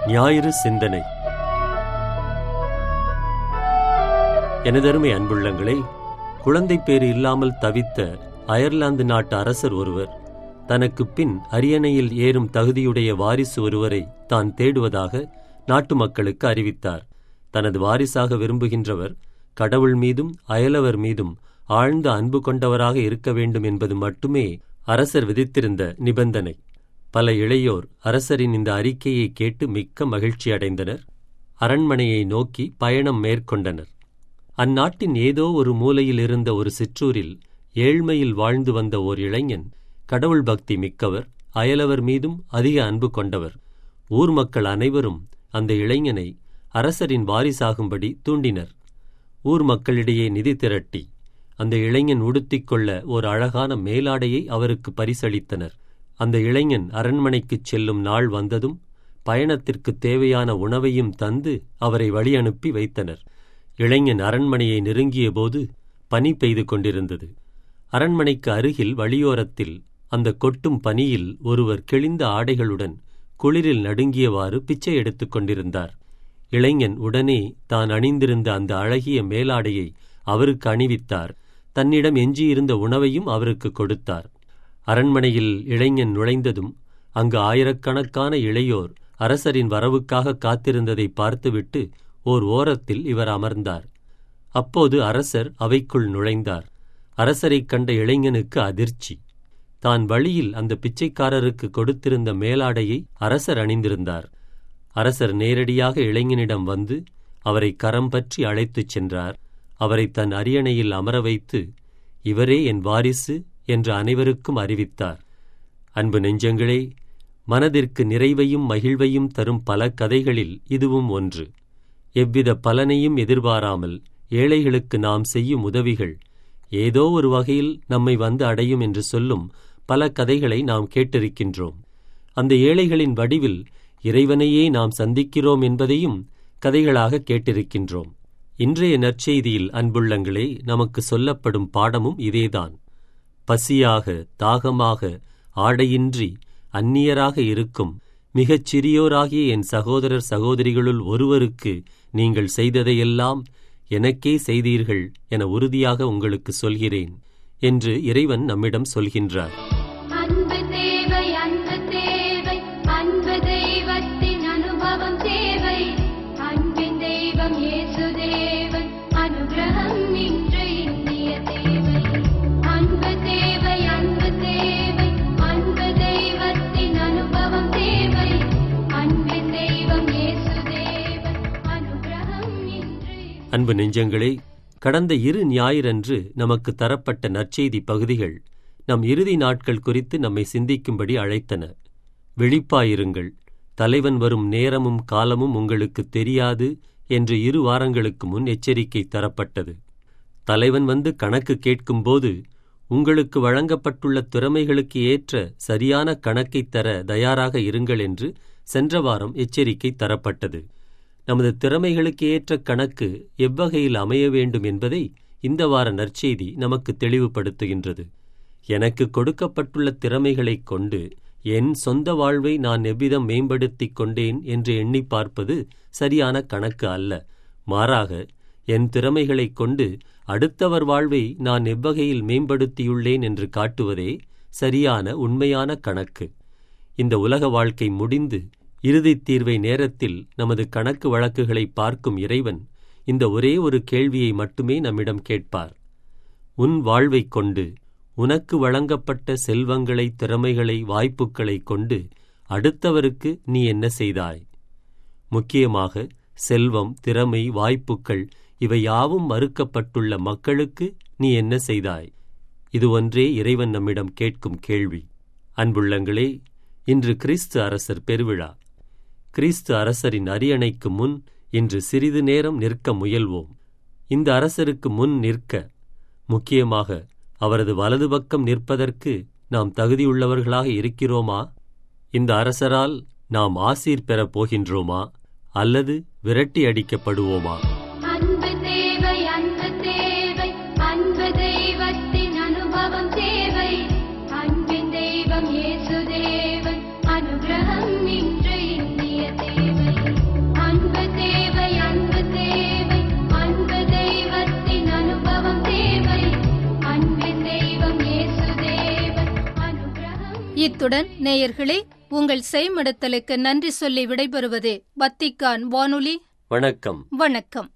ஞாயிறு சிந்தனை எனதருமை அன்புள்ளங்களே குழந்தை பேறு இல்லாமல் தவித்த அயர்லாந்து நாட்டு அரசர் ஒருவர் தனக்கு பின் அரியணையில் ஏறும் தகுதியுடைய வாரிசு ஒருவரை தான் தேடுவதாக நாட்டு மக்களுக்கு அறிவித்தார் தனது வாரிசாக விரும்புகின்றவர் கடவுள் மீதும் அயலவர் மீதும் ஆழ்ந்த அன்பு கொண்டவராக இருக்க வேண்டும் என்பது மட்டுமே அரசர் விதித்திருந்த நிபந்தனை பல இளையோர் அரசரின் இந்த அறிக்கையை கேட்டு மிக்க மகிழ்ச்சி அடைந்தனர் அரண்மனையை நோக்கி பயணம் மேற்கொண்டனர் அந்நாட்டின் ஏதோ ஒரு மூலையில் இருந்த ஒரு சிற்றூரில் ஏழ்மையில் வாழ்ந்து வந்த ஓர் இளைஞன் கடவுள் பக்தி மிக்கவர் அயலவர் மீதும் அதிக அன்பு கொண்டவர் ஊர் மக்கள் அனைவரும் அந்த இளைஞனை அரசரின் வாரிசாகும்படி தூண்டினர் ஊர் மக்களிடையே நிதி திரட்டி அந்த இளைஞன் உடுத்திக் கொள்ள ஓர் அழகான மேலாடையை அவருக்கு பரிசளித்தனர் அந்த இளைஞன் அரண்மனைக்குச் செல்லும் நாள் வந்ததும் பயணத்திற்கு தேவையான உணவையும் தந்து அவரை வழி அனுப்பி வைத்தனர் இளைஞன் அரண்மனையை நெருங்கியபோது பனி பெய்து கொண்டிருந்தது அரண்மனைக்கு அருகில் வழியோரத்தில் அந்த கொட்டும் பனியில் ஒருவர் கிழிந்த ஆடைகளுடன் குளிரில் நடுங்கியவாறு பிச்சை எடுத்துக் கொண்டிருந்தார் இளைஞன் உடனே தான் அணிந்திருந்த அந்த அழகிய மேலாடையை அவருக்கு அணிவித்தார் தன்னிடம் எஞ்சியிருந்த உணவையும் அவருக்கு கொடுத்தார் அரண்மனையில் இளைஞன் நுழைந்ததும் அங்கு ஆயிரக்கணக்கான இளையோர் அரசரின் வரவுக்காக காத்திருந்ததை பார்த்துவிட்டு ஓர் ஓரத்தில் இவர் அமர்ந்தார் அப்போது அரசர் அவைக்குள் நுழைந்தார் அரசரைக் கண்ட இளைஞனுக்கு அதிர்ச்சி தான் வழியில் அந்த பிச்சைக்காரருக்கு கொடுத்திருந்த மேலாடையை அரசர் அணிந்திருந்தார் அரசர் நேரடியாக இளைஞனிடம் வந்து அவரை கரம் பற்றி அழைத்துச் சென்றார் அவரை தன் அரியணையில் அமர வைத்து இவரே என் வாரிசு என்று அனைவருக்கும் அறிவித்தார் அன்பு நெஞ்சங்களே மனதிற்கு நிறைவையும் மகிழ்வையும் தரும் பல கதைகளில் இதுவும் ஒன்று எவ்வித பலனையும் எதிர்பாராமல் ஏழைகளுக்கு நாம் செய்யும் உதவிகள் ஏதோ ஒரு வகையில் நம்மை வந்து அடையும் என்று சொல்லும் பல கதைகளை நாம் கேட்டிருக்கின்றோம் அந்த ஏழைகளின் வடிவில் இறைவனையே நாம் சந்திக்கிறோம் என்பதையும் கதைகளாக கேட்டிருக்கின்றோம் இன்றைய நற்செய்தியில் அன்புள்ளங்களே நமக்கு சொல்லப்படும் பாடமும் இதேதான் பசியாக தாகமாக ஆடையின்றி அந்நியராக இருக்கும் மிகச் சிறியோராகிய என் சகோதரர் சகோதரிகளுள் ஒருவருக்கு நீங்கள் செய்ததையெல்லாம் எனக்கே செய்தீர்கள் என உறுதியாக உங்களுக்கு சொல்கிறேன் என்று இறைவன் நம்மிடம் சொல்கின்றார் அன்பு தேவை அன்பு தேவை அன்பு தெய்வத்தின் அனுபவம் தேவை அன்பின் தெய்வம் இயேசு தேவன் அனுகிரகம் இன்று இந்திய தேவை அன்பு தேவை அன்பு தேவை அன்பு தெய்வத்தின் அனுபவம் தேவை அன்பின் தெய்வம் இயேசு தேவன் அனுகிரகம் இன்று அன்பு நெஞ்சங்களே கடந்த இரு ஞாயிறன்று நமக்கு தரப்பட்ட நற்செய்தி பகுதிகள் நம் இறுதி நாட்கள் குறித்து நம்மை சிந்திக்கும்படி அழைத்தன விழிப்பாயிருங்கள் தலைவன் வரும் நேரமும் காலமும் உங்களுக்கு தெரியாது என்று இரு வாரங்களுக்கு முன் எச்சரிக்கை தரப்பட்டது தலைவன் வந்து கணக்கு கேட்கும்போது உங்களுக்கு வழங்கப்பட்டுள்ள திறமைகளுக்கு ஏற்ற சரியான கணக்கைத் தர தயாராக இருங்கள் என்று சென்ற வாரம் எச்சரிக்கை தரப்பட்டது நமது திறமைகளுக்கு ஏற்ற கணக்கு எவ்வகையில் அமைய வேண்டும் என்பதை இந்த வார நற்செய்தி நமக்கு தெளிவுபடுத்துகின்றது எனக்கு கொடுக்கப்பட்டுள்ள திறமைகளைக் கொண்டு என் சொந்த வாழ்வை நான் எவ்விதம் மேம்படுத்திக் கொண்டேன் என்று எண்ணி பார்ப்பது சரியான கணக்கு அல்ல மாறாக என் திறமைகளைக் கொண்டு அடுத்தவர் வாழ்வை நான் எவ்வகையில் மேம்படுத்தியுள்ளேன் என்று காட்டுவதே சரியான உண்மையான கணக்கு இந்த உலக வாழ்க்கை முடிந்து இறுதித் தீர்வை நேரத்தில் நமது கணக்கு வழக்குகளை பார்க்கும் இறைவன் இந்த ஒரே ஒரு கேள்வியை மட்டுமே நம்மிடம் கேட்பார் உன் வாழ்வைக் கொண்டு உனக்கு வழங்கப்பட்ட செல்வங்களை திறமைகளை வாய்ப்புகளைக் கொண்டு அடுத்தவருக்கு நீ என்ன செய்தாய் முக்கியமாக செல்வம் திறமை வாய்ப்புக்கள் இவை யாவும் மறுக்கப்பட்டுள்ள மக்களுக்கு நீ என்ன செய்தாய் இது ஒன்றே இறைவன் நம்மிடம் கேட்கும் கேள்வி அன்புள்ளங்களே இன்று கிறிஸ்து அரசர் பெருவிழா கிறிஸ்து அரசரின் அரியணைக்கு முன் இன்று சிறிது நேரம் நிற்க முயல்வோம் இந்த அரசருக்கு முன் நிற்க முக்கியமாக அவரது வலது பக்கம் நிற்பதற்கு நாம் தகுதியுள்ளவர்களாக இருக்கிறோமா இந்த அரசரால் நாம் ஆசீர் பெறப் போகின்றோமா அல்லது விரட்டி அடிக்கப்படுவோமா அன்பு தேவை அன்பு தேவை அன்பு தெய்வத்தின் அனுபவம் தேவை அன்பின் தெய்வம் இயேசு தேவன் அனுகிரகம் இன்று இந்திய தேவை இத்துடன் நேயர்களே உங்கள் செய்மடுத்தலுக்கு நன்றி சொல்லி விடைபெறுவது வத்திக்கான் வானொலி வணக்கம் வணக்கம்